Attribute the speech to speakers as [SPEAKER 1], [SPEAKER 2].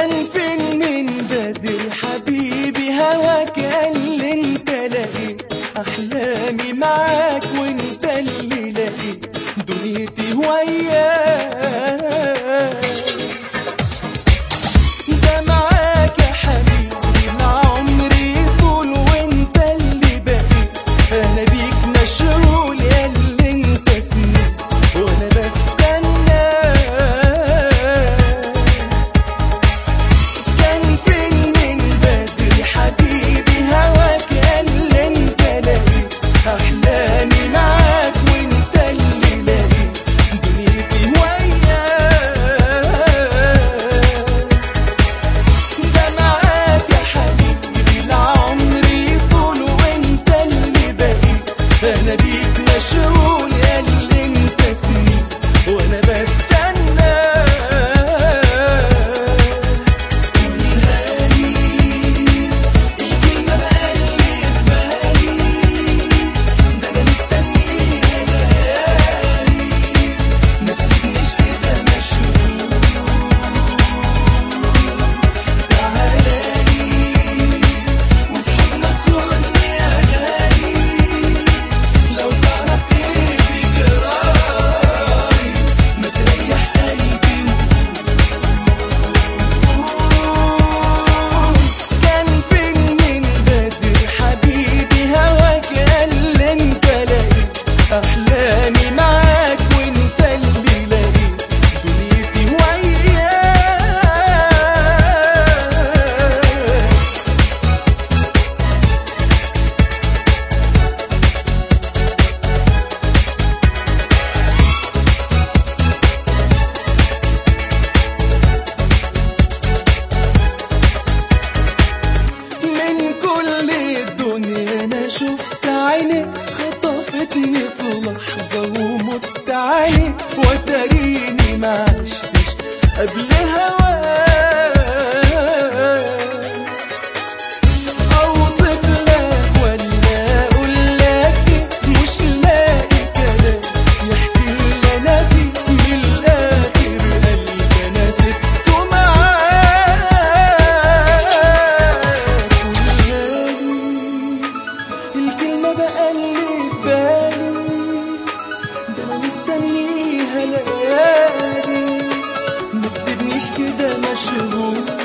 [SPEAKER 1] كان فين من بدري حبيبي هواك قال لي انت لقيت احلامي معاك وانت اللي لقيت دنيتي وياك ده معاك يا حبيبي مع عمري طول وانت اللي بقيت انا بيك مشغول يا اللي انت سنين وانا بستنى كان فين من بدري حبيبي هواك قال لي انت لقيت احلامي معاك وانت اللي لقيت دنيتي وياك ده معاك يا حبيبي لعمري طول وانت اللي بقيت انا بيك مشغول يا اللي انت سنين وانا بستنى الكلمة بقلي في بالي ده انا مستنيها ليالي ما تسيبنيش كده مشغول تعالالي وفي حضنك كن يا غالي لو تعرف ايه بجرالي ما تريح قلبي كان فين من بدري حبيبي هواك قال لي انت لقيت احلامي معاك وانت اللي لقيت دنيتي وياك من كل الدنيا انا شفت عينك خطفتني في لحظة ومت عليك وتريني ما عشتش قبل هواك اوصف لك ولا اقول لك إيه؟ مش لاقي كلام يحكي اللي انا فيه من الاخر قلبي انا سبته معاك وليالي الكلمة بقى اللي في بالي ده انا مستنيها ليالي ما تسيبنيش كده مشغول